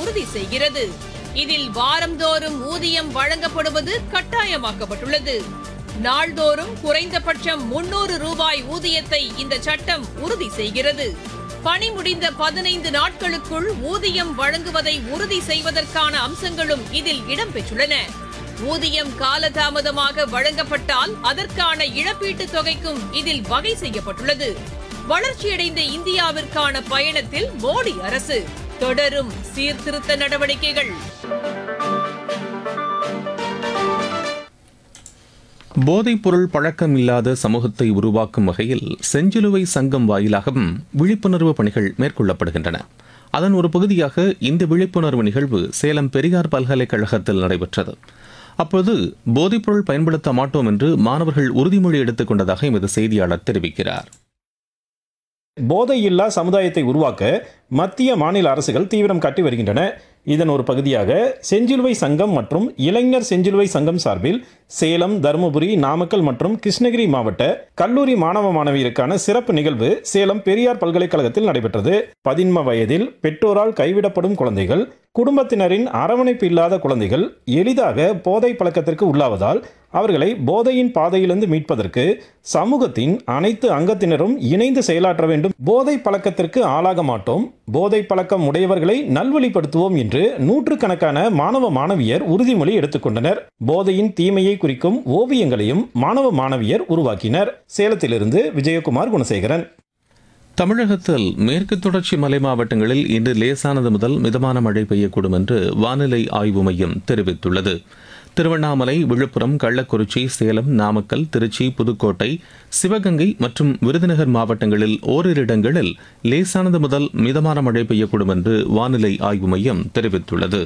உறுதி செய்கிறது இதில் வாரந்தோறும் ஊதியம் வழங்கப்படுவது கட்டாயமாக்கப்பட்டுள்ளது நாள்தோறும் குறைந்தபட்சம் முன்னூறு ரூபாய் ஊதியத்தை இந்த சட்டம் உறுதி செய்கிறது பணி முடிந்த பதினைந்து நாட்களுக்குள் ஊதியம் வழங்குவதை உறுதி செய்வதற்கான அம்சங்களும் இதில் இடம்பெற்றுள்ளன ஊதியம் காலதாமதமாக வழங்கப்பட்டால் அதற்கான இழப்பீட்டுத் தொகைக்கும் இதில் வகை செய்யப்பட்டுள்ளது வளர்ச்சியடைந்த இந்தியாவிற்கான பயணத்தில் மோடி அரசு தொடரும் சீர்திருத்த நடவடிக்கைகள் போதைப்பொருள் பழக்கம் இல்லாத சமூகத்தை உருவாக்கும் வகையில் செஞ்சிலுவை சங்கம் வாயிலாகவும் விழிப்புணர்வு பணிகள் மேற்கொள்ளப்படுகின்றன அதன் ஒரு பகுதியாக இந்த விழிப்புணர்வு நிகழ்வு சேலம் பெரியார் பல்கலைக்கழகத்தில் நடைபெற்றது அப்போது போதைப்பொருள் பயன்படுத்த மாட்டோம் என்று மாணவர்கள் உறுதிமொழி எடுத்துக் கொண்டதாக எமது செய்தியாளர் தெரிவிக்கிறார் போதையில்லா சமுதாயத்தை உருவாக்க மத்திய மாநில அரசுகள் தீவிரம் காட்டி வருகின்றன இதன் ஒரு பகுதியாக செஞ்சிலுவை சங்கம் மற்றும் இளைஞர் செஞ்சிலுவை சங்கம் சார்பில் சேலம் தருமபுரி நாமக்கல் மற்றும் கிருஷ்ணகிரி மாவட்ட கல்லூரி மாணவ மாணவியருக்கான சிறப்பு நிகழ்வு சேலம் பெரியார் பல்கலைக்கழகத்தில் நடைபெற்றது பதின்ம வயதில் பெற்றோரால் கைவிடப்படும் குழந்தைகள் குடும்பத்தினரின் அரவணைப்பு இல்லாத குழந்தைகள் எளிதாக போதை பழக்கத்திற்கு உள்ளாவதால் அவர்களை போதையின் பாதையிலிருந்து மீட்பதற்கு சமூகத்தின் அனைத்து அங்கத்தினரும் இணைந்து செயலாற்ற வேண்டும் போதை பழக்கத்திற்கு ஆளாக மாட்டோம் போதை பழக்கம் உடையவர்களை நல்வழிப்படுத்துவோம் என்று நூற்றுக்கணக்கான மாணவ மாணவியர் உறுதிமொழி எடுத்துக்கொண்டனர் போதையின் தீமையை குறிக்கும் ஓவியங்களையும் மாணவ மாணவியர் உருவாக்கினர் சேலத்திலிருந்து விஜயகுமார் குணசேகரன் தமிழகத்தில் மேற்கு தொடர்ச்சி மலை மாவட்டங்களில் இன்று லேசானது முதல் மிதமான மழை பெய்யக்கூடும் என்று வானிலை ஆய்வு மையம் தெரிவித்துள்ளது திருவண்ணாமலை விழுப்புரம் கள்ளக்குறிச்சி சேலம் நாமக்கல் திருச்சி புதுக்கோட்டை சிவகங்கை மற்றும் விருதுநகர் மாவட்டங்களில் ஓரிரு இடங்களில் லேசானது முதல் மிதமான மழை பெய்யக்கூடும் என்று வானிலை ஆய்வு மையம் தெரிவித்துள்ளது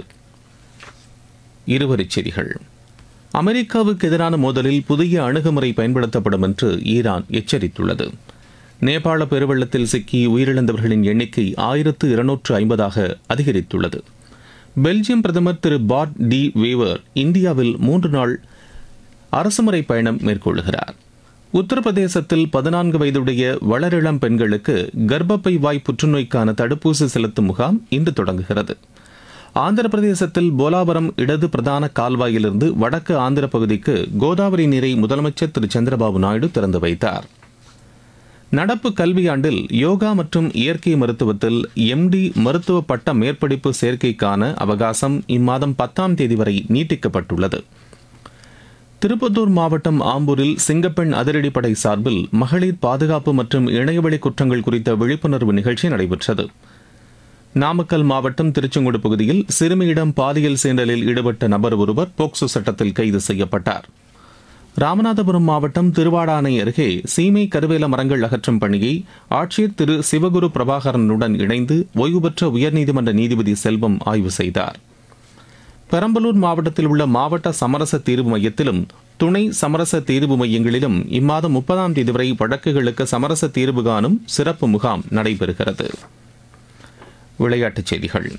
இருவரிச் செய்திகள் அமெரிக்காவுக்கு எதிரான மோதலில் புதிய அணுகுமுறை பயன்படுத்தப்படும் என்று ஈரான் எச்சரித்துள்ளது நேபாள பெருவெள்ளத்தில் சிக்கி உயிரிழந்தவர்களின் எண்ணிக்கை ஆயிரத்து இருநூற்று ஐம்பதாக அதிகரித்துள்ளது பெல்ஜியம் பிரதமர் திரு பாட் டி வேவர் இந்தியாவில் மூன்று நாள் அரசுமுறை பயணம் மேற்கொள்கிறார் உத்தரப்பிரதேசத்தில் பதினான்கு வயதுடைய வளரிளம் பெண்களுக்கு கர்ப்பப்பை வாய் புற்றுநோய்க்கான தடுப்பூசி செலுத்தும் முகாம் இன்று தொடங்குகிறது ஆந்திர பிரதேசத்தில் போலாவரம் இடது பிரதான கால்வாயிலிருந்து வடக்கு ஆந்திர பகுதிக்கு கோதாவரி நீரை முதலமைச்சர் திரு சந்திரபாபு நாயுடு திறந்து வைத்தார் நடப்பு கல்வியாண்டில் யோகா மற்றும் இயற்கை மருத்துவத்தில் எம்டி மருத்துவ பட்ட மேற்படிப்பு சேர்க்கைக்கான அவகாசம் இம்மாதம் பத்தாம் தேதி வரை நீட்டிக்கப்பட்டுள்ளது திருப்பத்தூர் மாவட்டம் ஆம்பூரில் சிங்கப்பெண் அதிரடிப்படை சார்பில் மகளிர் பாதுகாப்பு மற்றும் இணையவழி குற்றங்கள் குறித்த விழிப்புணர்வு நிகழ்ச்சி நடைபெற்றது நாமக்கல் மாவட்டம் திருச்செங்கோடு பகுதியில் சிறுமியிடம் பாலியல் சீண்டலில் ஈடுபட்ட நபர் ஒருவர் போக்சோ சட்டத்தில் கைது செய்யப்பட்டார் ராமநாதபுரம் மாவட்டம் திருவாடானை அருகே சீமை கருவேல மரங்கள் அகற்றும் பணியை ஆட்சியர் திரு சிவகுரு பிரபாகரனுடன் இணைந்து ஓய்வு பெற்ற உயர்நீதிமன்ற நீதிபதி செல்வம் ஆய்வு செய்தார் பெரம்பலூர் மாவட்டத்தில் உள்ள மாவட்ட சமரச தீர்வு மையத்திலும் துணை சமரச தீர்வு மையங்களிலும் இம்மாதம் முப்பதாம் தேதி வரை வழக்குகளுக்கு சமரச தீர்வு காணும் சிறப்பு முகாம் நடைபெறுகிறது விளையாட்டுச் செய்திகள்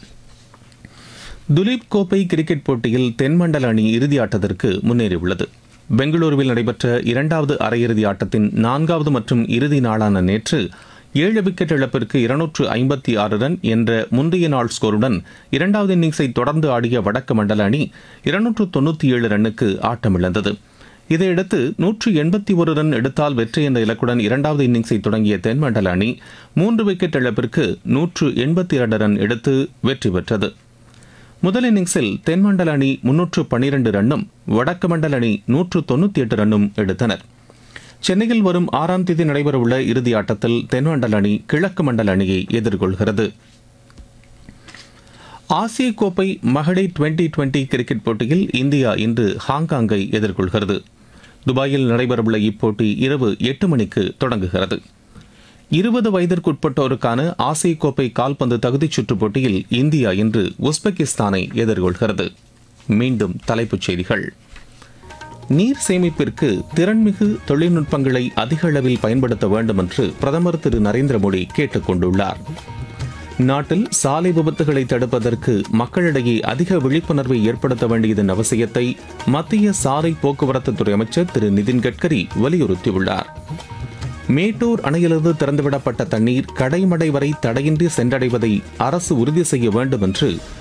துலீப் கோப்பை கிரிக்கெட் போட்டியில் தென்மண்டல அணி இறுதி ஆட்டத்திற்கு முன்னேறியுள்ளது பெங்களூருவில் நடைபெற்ற இரண்டாவது அரையிறுதி ஆட்டத்தின் நான்காவது மற்றும் இறுதி நாளான நேற்று ஏழு விக்கெட் இழப்பிற்கு இருநூற்று ஐம்பத்தி ஆறு ரன் என்ற முந்தைய நாள் ஸ்கோருடன் இரண்டாவது இன்னிங்ஸை தொடர்ந்து ஆடிய வடக்கு மண்டல அணி இருநூற்று தொண்ணூற்றி ஏழு ரன்னுக்கு ஆட்டமிழந்தது இதையடுத்து நூற்று எண்பத்தி ஒரு ரன் எடுத்தால் வெற்றி என்ற இலக்குடன் இரண்டாவது இன்னிங்ஸை தொடங்கிய தென்மண்டல அணி மூன்று விக்கெட் இழப்பிற்கு நூற்று எண்பத்தி இரண்டு ரன் எடுத்து வெற்றி பெற்றது முதல் இன்னிங்ஸில் தென்மண்டல அணி முன்னூற்று பன்னிரண்டு ரன்னும் வடக்கு மண்டல அணி நூற்று தொண்ணூற்றி எட்டு ரன்னும் எடுத்தனர் சென்னையில் வரும் ஆறாம் தேதி நடைபெறவுள்ள இறுதி ஆட்டத்தில் தென்மண்டல அணி கிழக்கு மண்டல அணியை எதிர்கொள்கிறது ஆசிய கோப்பை மகளிர் டுவெண்டி டுவெண்டி கிரிக்கெட் போட்டியில் இந்தியா இன்று ஹாங்காங்கை எதிர்கொள்கிறது துபாயில் நடைபெறவுள்ள இப்போட்டி இரவு எட்டு மணிக்கு தொடங்குகிறது இருபது வயதிற்குட்பட்டோருக்கான ஆசிய கோப்பை கால்பந்து தகுதிச் சுற்றுப் போட்டியில் இந்தியா இன்று உஸ்பெகிஸ்தானை எதிர்கொள்கிறது மீண்டும் தலைப்புச் செய்திகள் நீர் சேமிப்பிற்கு திறன்மிகு தொழில்நுட்பங்களை அதிக அளவில் பயன்படுத்த வேண்டும் என்று பிரதமர் திரு நரேந்திர மோடி கேட்டுக் கொண்டுள்ளார் நாட்டில் சாலை விபத்துகளை தடுப்பதற்கு மக்களிடையே அதிக விழிப்புணர்வை ஏற்படுத்த வேண்டியதன் அவசியத்தை மத்திய சாலை போக்குவரத்துத்துறை அமைச்சர் திரு நிதின் கட்கரி வலியுறுத்தியுள்ளார் மேட்டூர் அணையிலிருந்து திறந்துவிடப்பட்ட தண்ணீர் கடைமடை வரை தடையின்றி சென்றடைவதை அரசு உறுதி செய்ய வேண்டும் என்று